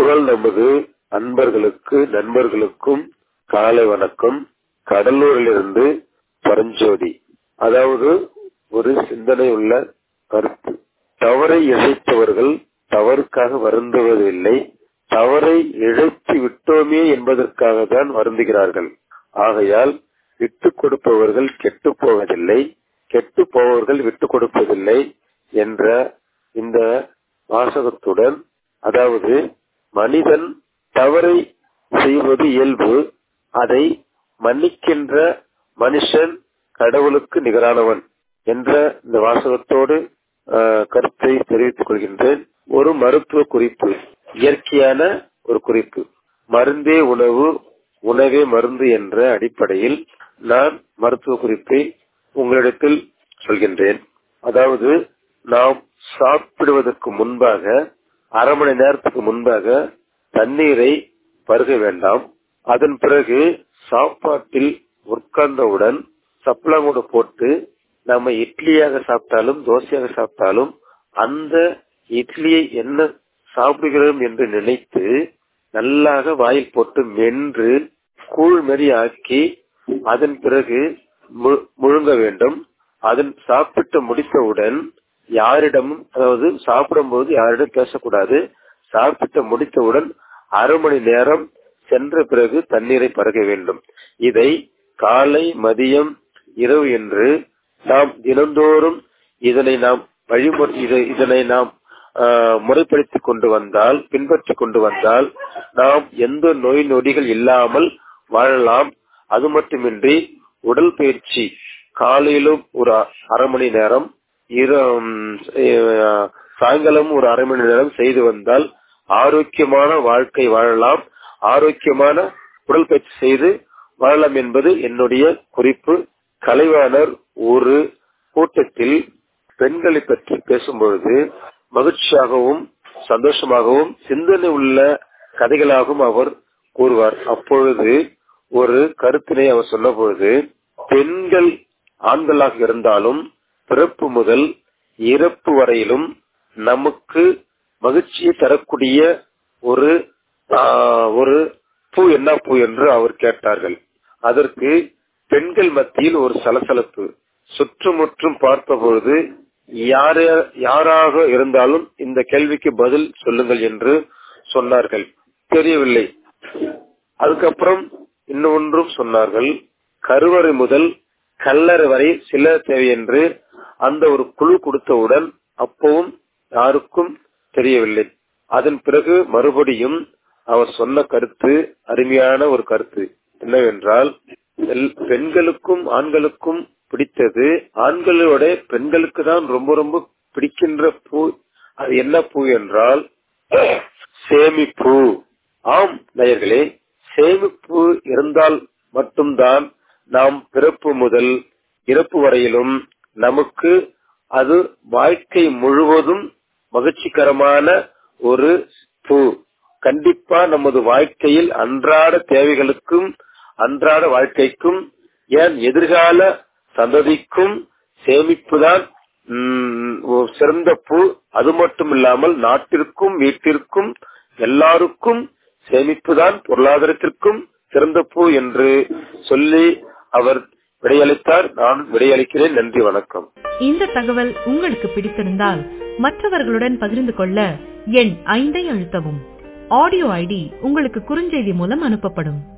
குரல் நமது அன்பர்களுக்கு நண்பர்களுக்கும் காலை வணக்கம் கடலூரிலிருந்து பரஞ்சோதி அதாவது ஒரு சிந்தனை உள்ள கருத்து தவறை இழைத்தவர்கள் தவறுக்காக வருந்துவதில்லை தவறை இழைத்து விட்டோமே என்பதற்காக தான் வருந்துகிறார்கள் ஆகையால் விட்டு கொடுப்பவர்கள் கெட்டு போவதில்லை கெட்டு போவர்கள் விட்டு கொடுப்பதில்லை என்ற இந்த வாசகத்துடன் அதாவது மனிதன் தவறை செய்வது இயல்பு அதை மன்னிக்கின்ற மனுஷன் கடவுளுக்கு நிகரானவன் என்ற இந்த வாசகத்தோடு கருத்தை தெரிவித்துக் கொள்கின்றேன் ஒரு மருத்துவ குறிப்பு இயற்கையான ஒரு குறிப்பு மருந்தே உணவு உணவே மருந்து என்ற அடிப்படையில் நான் மருத்துவ குறிப்பை உங்களிடத்தில் சொல்கின்றேன் அதாவது நாம் சாப்பிடுவதற்கு முன்பாக அரை மணி நேரத்துக்கு முன்பாக தண்ணீரை பருக வேண்டாம் அதன் பிறகு சாப்பாட்டில் உட்கார்ந்தவுடன் சப்பளமோடு போட்டு நம்ம இட்லியாக சாப்பிட்டாலும் தோசையாக சாப்பிட்டாலும் அந்த இட்லியை என்ன சாப்பிடுகிறோம் என்று நினைத்து நல்லாக வாயில் போட்டு மென்று கூழ் மாரி ஆக்கி அதன் பிறகு முழுங்க வேண்டும் அதன் சாப்பிட்டு முடித்தவுடன் யாரிடமும் அதாவது சாப்பிடும் போது யாரிடம் பேசக்கூடாது சாப்பிட்டு முடித்தவுடன் அரை மணி நேரம் சென்ற பிறகு தண்ணீரை பருக வேண்டும் இதை காலை மதியம் இரவு என்று நாம் தினந்தோறும் இதனை நாம் வழிமுறை இதனை நாம் முறைப்படுத்திக் கொண்டு வந்தால் பின்பற்றி கொண்டு வந்தால் நாம் எந்த நோய் நொடிகள் இல்லாமல் வாழலாம் அது மட்டுமின்றி உடல் பயிற்சி காலையிலும் ஒரு அரை மணி நேரம் சாயங்காலம் ஒரு அரை மணி நேரம் செய்து வந்தால் ஆரோக்கியமான வாழ்க்கை வாழலாம் ஆரோக்கியமான உடல் பயிற்சி செய்து வாழலாம் என்பது என்னுடைய குறிப்பு கலைவாணர் ஒரு கூட்டத்தில் பெண்களை பற்றி பேசும்பொழுது மகிழ்ச்சியாகவும் சந்தோஷமாகவும் சிந்தனை உள்ள கதைகளாகவும் அவர் கூறுவார் அப்பொழுது ஒரு கருத்தினை அவர் சொன்ன பொழுது பெண்கள் ஆண்களாக இருந்தாலும் பிறப்பு முதல் இறப்பு வரையிலும் நமக்கு மகிழ்ச்சியை தரக்கூடிய ஒரு ஒரு பூ என்ன பூ என்று அவர் கேட்டார்கள் அதற்கு பெண்கள் மத்தியில் ஒரு சலசலப்பு சுற்றுமுற்றும் பார்த்த பொழுது யாராக இருந்தாலும் இந்த கேள்விக்கு பதில் சொல்லுங்கள் என்று சொன்னார்கள் தெரியவில்லை அதுக்கப்புறம் இன்னொன்றும் சொன்னார்கள் கருவறை முதல் கல்லறை வரை சில தேவை என்று அந்த ஒரு குழு கொடுத்தவுடன் அப்பவும் யாருக்கும் தெரியவில்லை அதன் பிறகு மறுபடியும் அவர் சொன்ன கருத்து அருமையான ஒரு கருத்து என்னவென்றால் பெண்களுக்கும் ஆண்களுக்கும் பிடித்தது ஆண்களோட பெண்களுக்கு தான் ரொம்ப ரொம்ப பிடிக்கின்ற பூ அது என்ன பூ என்றால் சேமிப்பு ஆம் நேயர்களே சேமிப்பு இருந்தால் மட்டும்தான் நாம் பிறப்பு முதல் இறப்பு வரையிலும் நமக்கு அது வாழ்க்கை முழுவதும் மகிழ்ச்சிகரமான ஒரு பூ கண்டிப்பா நமது வாழ்க்கையில் அன்றாட தேவைகளுக்கும் அன்றாட வாழ்க்கைக்கும் ஏன் எதிர்கால சந்ததிக்கும் சேமிப்புதான் சிறந்த பூ அது மட்டும் இல்லாமல் நாட்டிற்கும் வீட்டிற்கும் எல்லாருக்கும் சேமிப்புதான் பொருளாதாரத்திற்கும் சிறந்த பூ என்று சொல்லி அவர் விடையளித்தார் நான் விடையளிக்கிறேன் நன்றி வணக்கம் இந்த தகவல் உங்களுக்கு பிடித்திருந்தால் மற்றவர்களுடன் பகிர்ந்து கொள்ள எண் ஐந்தை அழுத்தவும் ஆடியோ ஐடி உங்களுக்கு குறுஞ்செய்தி மூலம் அனுப்பப்படும்